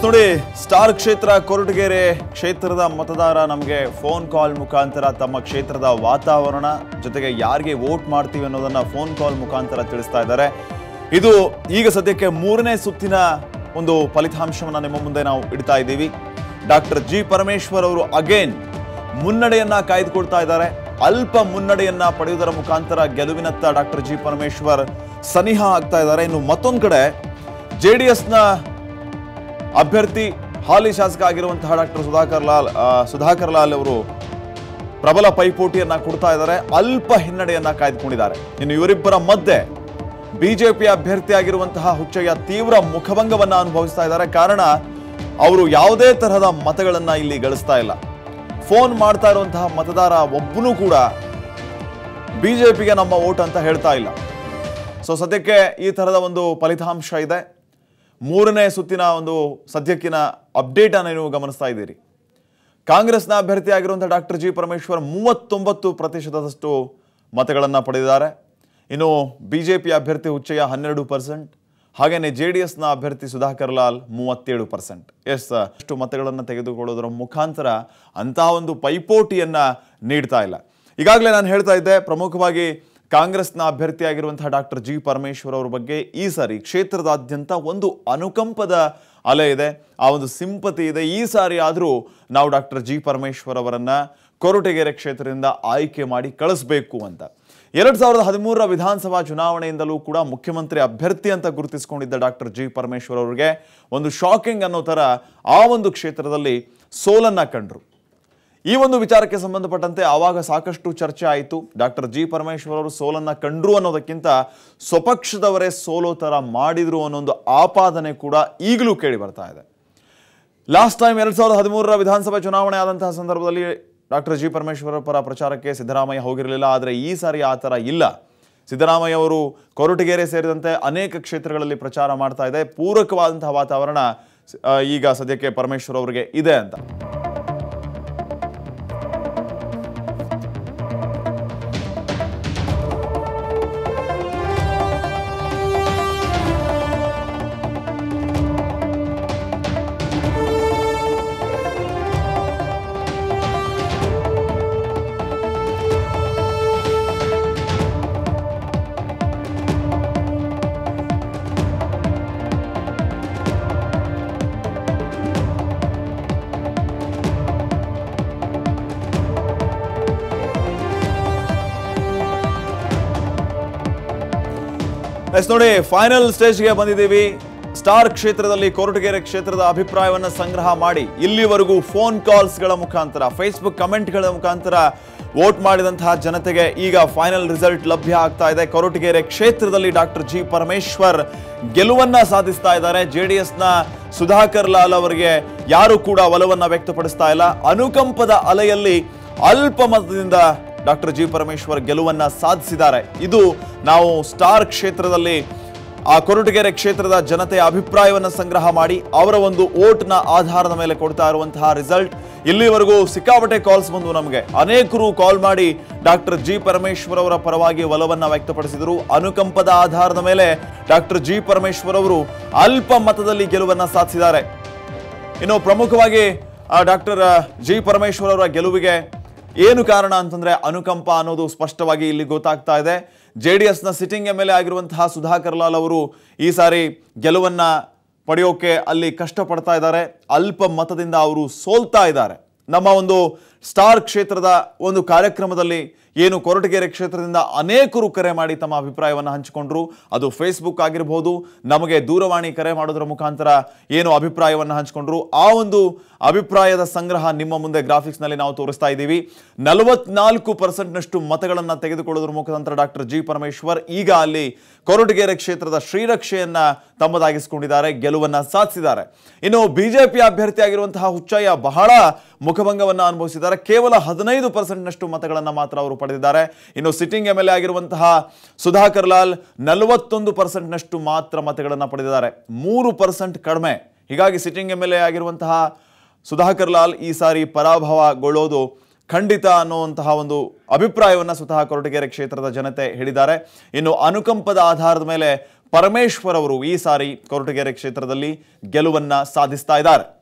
ನೋಡಿ ಸ್ಟಾರ್ ಕ್ಷೇತ್ರ ಕೊರಟಗೆರೆ ಕ್ಷೇತ್ರದ ಮತದಾರ ನಮಗೆ ಫೋನ್ ಕಾಲ್ ಮುಖಾಂತರ ತಮ್ಮ ಕ್ಷೇತ್ರದ ವಾತಾವರಣ ಜೊತೆಗೆ ಯಾರಿಗೆ ವೋಟ್ ಮಾಡ್ತೀವಿ ಅನ್ನೋದನ್ನ ಫೋನ್ ಕಾಲ್ ಮುಖಾಂತರ ತಿಳಿಸ್ತಾ ಇದ್ದಾರೆ ಇದು ಈಗ ಸದ್ಯಕ್ಕೆ ಮೂರನೇ ಸುತ್ತಿನ ಒಂದು ಫಲಿತಾಂಶವನ್ನ ನಿಮ್ಮ ಮುಂದೆ ನಾವು ಇಡ್ತಾ ಇದ್ದೀವಿ ಡಾಕ್ಟರ್ ಜಿ ಪರಮೇಶ್ವರ್ ಅವರು ಅಗೇನ್ ಮುನ್ನಡೆಯನ್ನ ಕಾಯ್ದುಕೊಳ್ತಾ ಇದ್ದಾರೆ ಅಲ್ಪ ಮುನ್ನಡೆಯನ್ನ ಪಡೆಯುವುದರ ಮುಖಾಂತರ ಗೆಲುವಿನತ್ತ ಡಾಕ್ಟರ್ ಜಿ ಪರಮೇಶ್ವರ್ ಸನಿಹ ಆಗ್ತಾ ಇದ್ದಾರೆ ಇನ್ನು ಮತ್ತೊಂದು ಕಡೆ ಜೆ ಡಿ ಎಸ್ನ ಅಭ್ಯರ್ಥಿ ಹಾಲಿ ಶಾಸಕ ಆಗಿರುವಂತಹ ಡಾಕ್ಟರ್ ಸುಧಾಕರ್ ಲಾಲ್ ಆ, ಸುಧಾಕರ್ ಲಾಲ್ ಅವರು ಪ್ರಬಲ ಪೈಪೋಟಿಯನ್ನ ಕೊಡ್ತಾ ಇದ್ದಾರೆ ಅಲ್ಪ ಹಿನ್ನಡೆಯನ್ನ ಕಾಯ್ದುಕೊಂಡಿದ್ದಾರೆ ಇನ್ನು ಇವರಿಬ್ಬರ ಮಧ್ಯೆ ಬಿಜೆಪಿ ಅಭ್ಯರ್ಥಿ ಆಗಿರುವಂತಹ ಹುಚ್ಚಯ್ಯ ತೀವ್ರ ಮುಖಭಂಗವನ್ನ ಅನುಭವಿಸ್ತಾ ಇದ್ದಾರೆ ಕಾರಣ ಅವರು ಯಾವುದೇ ತರಹದ ಮತಗಳನ್ನ ಇಲ್ಲಿ ಗಳಿಸ್ತಾ ಇಲ್ಲ ಫೋನ್ ಮಾಡ್ತಾ ಇರುವಂತಹ ಮತದಾರ ಒಬ್ಬನೂ ಕೂಡ ಬಿಜೆಪಿಗೆ ನಮ್ಮ ಓಟ್ ಅಂತ ಹೇಳ್ತಾ ಇಲ್ಲ ಸೊ ಸದ್ಯಕ್ಕೆ ಈ ತರಹದ ಒಂದು ಫಲಿತಾಂಶ ಇದೆ ಮೂರನೇ ಸುತ್ತಿನ ಒಂದು ಸದ್ಯಕ್ಕಿನ ಅಪ್ಡೇಟ್ ಅನ್ನು ನೀವು ಗಮನಿಸ್ತಾ ಇದ್ದೀರಿ ಕಾಂಗ್ರೆಸ್ನ ಅಭ್ಯರ್ಥಿ ಆಗಿರುವಂತಹ ಡಾಕ್ಟರ್ ಜಿ ಪರಮೇಶ್ವರ್ ಮೂವತ್ತೊಂಬತ್ತು ಪ್ರತಿಶತದಷ್ಟು ಮತಗಳನ್ನು ಪಡೆದಿದ್ದಾರೆ ಇನ್ನು ಬಿಜೆಪಿ ಅಭ್ಯರ್ಥಿ ಹುಚ್ಚಯ್ಯ ಹನ್ನೆರಡು ಪರ್ಸೆಂಟ್ ಹಾಗೆಯೇ ಜೆ ಡಿ ಎಸ್ನ ಅಭ್ಯರ್ಥಿ ಸುಧಾಕರ್ ಲಾಲ್ ಮೂವತ್ತೇಳು ಪರ್ಸೆಂಟ್ ಎಸ್ ಅಷ್ಟು ಮತಗಳನ್ನು ತೆಗೆದುಕೊಳ್ಳೋದರ ಮುಖಾಂತರ ಅಂತಹ ಒಂದು ಪೈಪೋಟಿಯನ್ನ ನೀಡ್ತಾ ಇಲ್ಲ ಈಗಾಗಲೇ ನಾನು ಹೇಳ್ತಾ ಇದ್ದೆ ಪ್ರಮುಖವಾಗಿ ಕಾಂಗ್ರೆಸ್ನ ಅಭ್ಯರ್ಥಿಯಾಗಿರುವಂತಹ ಡಾಕ್ಟರ್ ಜಿ ಪರಮೇಶ್ವರ್ ಅವರ ಬಗ್ಗೆ ಈ ಸಾರಿ ಕ್ಷೇತ್ರದಾದ್ಯಂತ ಒಂದು ಅನುಕಂಪದ ಅಲೆ ಇದೆ ಆ ಒಂದು ಸಿಂಪತಿ ಇದೆ ಈ ಸಾರಿ ಆದರೂ ನಾವು ಡಾಕ್ಟರ್ ಜಿ ಪರಮೇಶ್ವರ್ ಅವರನ್ನ ಕೊರಟಗೆರೆ ಕ್ಷೇತ್ರದಿಂದ ಆಯ್ಕೆ ಮಾಡಿ ಕಳಿಸ್ಬೇಕು ಅಂತ ಎರಡ್ ಸಾವಿರದ ಹದಿಮೂರರ ವಿಧಾನಸಭಾ ಚುನಾವಣೆಯಿಂದಲೂ ಕೂಡ ಮುಖ್ಯಮಂತ್ರಿ ಅಭ್ಯರ್ಥಿ ಅಂತ ಗುರುತಿಸಿಕೊಂಡಿದ್ದ ಡಾಕ್ಟರ್ ಜಿ ಪರಮೇಶ್ವರ್ ಅವರಿಗೆ ಒಂದು ಶಾಕಿಂಗ್ ಅನ್ನೋ ಥರ ಆ ಒಂದು ಕ್ಷೇತ್ರದಲ್ಲಿ ಸೋಲನ್ನ ಕಂಡ್ರು ಈ ಒಂದು ವಿಚಾರಕ್ಕೆ ಸಂಬಂಧಪಟ್ಟಂತೆ ಆವಾಗ ಸಾಕಷ್ಟು ಚರ್ಚೆ ಆಯಿತು ಡಾಕ್ಟರ್ ಜಿ ಪರಮೇಶ್ವರ್ ಅವರು ಸೋಲನ್ನ ಕಂಡ್ರು ಅನ್ನೋದಕ್ಕಿಂತ ಸ್ವಪಕ್ಷದವರೇ ಸೋಲೋ ಥರ ಮಾಡಿದ್ರು ಅನ್ನೋ ಒಂದು ಆಪಾದನೆ ಕೂಡ ಈಗಲೂ ಕೇಳಿ ಬರ್ತಾ ಇದೆ ಲಾಸ್ಟ್ ಟೈಮ್ ಎರಡ್ ಸಾವಿರದ ಹದಿಮೂರರ ವಿಧಾನಸಭೆ ಚುನಾವಣೆ ಆದಂತಹ ಸಂದರ್ಭದಲ್ಲಿ ಡಾಕ್ಟರ್ ಜಿ ಪರಮೇಶ್ವರ ಪರ ಪ್ರಚಾರಕ್ಕೆ ಸಿದ್ದರಾಮಯ್ಯ ಹೋಗಿರಲಿಲ್ಲ ಆದರೆ ಈ ಸಾರಿ ಆ ಥರ ಇಲ್ಲ ಸಿದ್ದರಾಮಯ್ಯ ಅವರು ಕೊರಟಗೆರೆ ಸೇರಿದಂತೆ ಅನೇಕ ಕ್ಷೇತ್ರಗಳಲ್ಲಿ ಪ್ರಚಾರ ಮಾಡ್ತಾ ಇದೆ ಪೂರಕವಾದಂತಹ ವಾತಾವರಣ ಆ, ಈಗ ಸದ್ಯಕ್ಕೆ ಪರಮೇಶ್ವರ್ ಅವರಿಗೆ ಇದೆ ಅಂತ ಎಸ್ ನೋಡಿ ಫೈನಲ್ ಸ್ಟೇಜ್ಗೆ ಬಂದಿದ್ದೀವಿ ಸ್ಟಾರ್ ಕ್ಷೇತ್ರದಲ್ಲಿ ಕೊರಟಗೆರೆ ಕ್ಷೇತ್ರದ ಅಭಿಪ್ರಾಯವನ್ನ ಸಂಗ್ರಹ ಮಾಡಿ ಇಲ್ಲಿವರೆಗೂ ಫೋನ್ ಕಾಲ್ಸ್ಗಳ ಮುಖಾಂತರ ಫೇಸ್ಬುಕ್ ಕಮೆಂಟ್ಗಳ ಮುಖಾಂತರ ವೋಟ್ ಮಾಡಿದಂತಹ ಜನತೆಗೆ ಈಗ ಫೈನಲ್ ರಿಸಲ್ಟ್ ಲಭ್ಯ ಆಗ್ತಾ ಇದೆ ಕೊರಟಗೆರೆ ಕ್ಷೇತ್ರದಲ್ಲಿ ಡಾಕ್ಟರ್ ಜಿ ಪರಮೇಶ್ವರ್ ಗೆಲುವನ್ನ ಸಾಧಿಸ್ತಾ ಇದ್ದಾರೆ ಜೆಡಿಎಸ್ನ ಸುಧಾಕರ್ ಲಾಲ್ ಅವರಿಗೆ ಯಾರು ಕೂಡ ಒಲವನ್ನ ವ್ಯಕ್ತಪಡಿಸ್ತಾ ಇಲ್ಲ ಅನುಕಂಪದ ಅಲೆಯಲ್ಲಿ ಅಲ್ಪ ಮತದಿಂದ ಡಾಕ್ಟರ್ ಜಿ ಪರಮೇಶ್ವರ್ ಗೆಲುವನ್ನ ಸಾಧಿಸಿದ್ದಾರೆ ಇದು ನಾವು ಸ್ಟಾರ್ ಕ್ಷೇತ್ರದಲ್ಲಿ ಆ ಕೊರಟಗೆರೆ ಕ್ಷೇತ್ರದ ಜನತೆಯ ಅಭಿಪ್ರಾಯವನ್ನ ಸಂಗ್ರಹ ಮಾಡಿ ಅವರ ಒಂದು ಓಟ್ನ ಆಧಾರದ ಮೇಲೆ ಕೊಡ್ತಾ ಇರುವಂತಹ ರಿಸಲ್ಟ್ ಇಲ್ಲಿವರೆಗೂ ಸಿಕ್ಕಾಪಟ್ಟೆ ಕಾಲ್ಸ್ ಬಂದು ನಮಗೆ ಅನೇಕರು ಕಾಲ್ ಮಾಡಿ ಡಾಕ್ಟರ್ ಜಿ ಪರಮೇಶ್ವರ್ ಅವರ ಪರವಾಗಿ ಒಲವನ್ನ ವ್ಯಕ್ತಪಡಿಸಿದರು ಅನುಕಂಪದ ಆಧಾರದ ಮೇಲೆ ಡಾಕ್ಟರ್ ಜಿ ಪರಮೇಶ್ವರ್ ಅವರು ಅಲ್ಪ ಮತದಲ್ಲಿ ಗೆಲುವನ್ನ ಸಾಧಿಸಿದ್ದಾರೆ ಇನ್ನು ಪ್ರಮುಖವಾಗಿ ಡಾಕ್ಟರ್ ಜಿ ಪರಮೇಶ್ವರ್ ಅವರ ಗೆಲುವಿಗೆ ಏನು ಕಾರಣ ಅಂತಂದ್ರೆ ಅನುಕಂಪ ಅನ್ನೋದು ಸ್ಪಷ್ಟವಾಗಿ ಇಲ್ಲಿ ಗೊತ್ತಾಗ್ತಾ ಇದೆ ಜೆ ಡಿ ಎಸ್ನ ಸಿಟ್ಟಿಂಗ್ ಎಮ್ ಎಲ್ ಎ ಆಗಿರುವಂತಹ ಸುಧಾಕರ್ ಲಾಲ್ ಅವರು ಈ ಸಾರಿ ಗೆಲುವನ್ನ ಪಡೆಯೋಕೆ ಅಲ್ಲಿ ಕಷ್ಟಪಡ್ತಾ ಇದ್ದಾರೆ ಅಲ್ಪ ಮತದಿಂದ ಅವರು ಸೋಲ್ತಾ ಇದ್ದಾರೆ ನಮ್ಮ ಒಂದು ಸ್ಟಾರ್ ಕ್ಷೇತ್ರದ ಒಂದು ಕಾರ್ಯಕ್ರಮದಲ್ಲಿ ಏನು ಕೊರಟಗೆರೆ ಕ್ಷೇತ್ರದಿಂದ ಅನೇಕರು ಕರೆ ಮಾಡಿ ತಮ್ಮ ಅಭಿಪ್ರಾಯವನ್ನು ಹಂಚಿಕೊಂಡ್ರು ಅದು ಫೇಸ್ಬುಕ್ ಆಗಿರಬಹುದು ನಮಗೆ ದೂರವಾಣಿ ಕರೆ ಮಾಡೋದ್ರ ಮುಖಾಂತರ ಏನು ಅಭಿಪ್ರಾಯವನ್ನು ಹಂಚಿಕೊಂಡ್ರು ಆ ಒಂದು ಅಭಿಪ್ರಾಯದ ಸಂಗ್ರಹ ನಿಮ್ಮ ಮುಂದೆ ಗ್ರಾಫಿಕ್ಸ್ನಲ್ಲಿ ನಾವು ತೋರಿಸ್ತಾ ಇದ್ದೀವಿ ನಲವತ್ನಾಲ್ಕು ಪರ್ಸೆಂಟ್ನಷ್ಟು ಮತಗಳನ್ನು ತೆಗೆದುಕೊಳ್ಳೋದ್ರ ಮುಖಾಂತರ ಡಾಕ್ಟರ್ ಜಿ ಪರಮೇಶ್ವರ್ ಈಗ ಅಲ್ಲಿ ಕೊರಟಗೆರೆ ಕ್ಷೇತ್ರದ ಶ್ರೀರಕ್ಷೆಯನ್ನ ತಮ್ಮದಾಗಿಸಿಕೊಂಡಿದ್ದಾರೆ ಗೆಲುವನ್ನ ಸಾಧಿಸಿದ್ದಾರೆ ಇನ್ನು ಬಿಜೆಪಿ ಅಭ್ಯರ್ಥಿ ಆಗಿರುವಂತಹ ಹುಚ್ಚಯ್ಯ ಬಹಳ ಮುಖಭಂಗವನ್ನ ಅನುಭವಿಸಿದ್ದಾರೆ ಕೇವಲ ಹದಿನೈದು ಪರ್ಸೆಂಟ್ನಷ್ಟು ಮತಗಳನ್ನು ಮಾತ್ರ ಅವರು ಪಡೆದಿದ್ದಾರೆ ಇನ್ನು ಸಿಟ್ಟಿಂಗ್ ಎಮ್ ಎಲ್ ಎ ಆಗಿರುವಂತಹ ಸುಧಾಕರ್ ಲಾಲ್ ನಲವತ್ತೊಂದು ಪರ್ಸೆಂಟ್ನಷ್ಟು ಮಾತ್ರ ಮತಗಳನ್ನು ಪಡೆದಿದ್ದಾರೆ ಮೂರು ಪರ್ಸೆಂಟ್ ಕಡಿಮೆ ಹೀಗಾಗಿ ಸಿಟ್ಟಿಂಗ್ ಎಮ್ ಎಲ್ ಎ ಆಗಿರುವಂತಹ ಸುಧಾಕರ್ ಲಾಲ್ ಈ ಸಾರಿ ಪರಾಭವಗೊಳ್ಳೋದು ಖಂಡಿತ ಅನ್ನುವಂತಹ ಒಂದು ಅಭಿಪ್ರಾಯವನ್ನ ಸ್ವತಃ ಕೊರಟಗೆರೆ ಕ್ಷೇತ್ರದ ಜನತೆ ಹೇಳಿದ್ದಾರೆ ಇನ್ನು ಅನುಕಂಪದ ಆಧಾರದ ಮೇಲೆ ಪರಮೇಶ್ವರ್ ಅವರು ಈ ಸಾರಿ ಕೊರಟಗೆರೆ ಕ್ಷೇತ್ರದಲ್ಲಿ ಗೆಲುವನ್ನ ಸಾಧಿಸ್ತಾ ಇದ್ದಾರೆ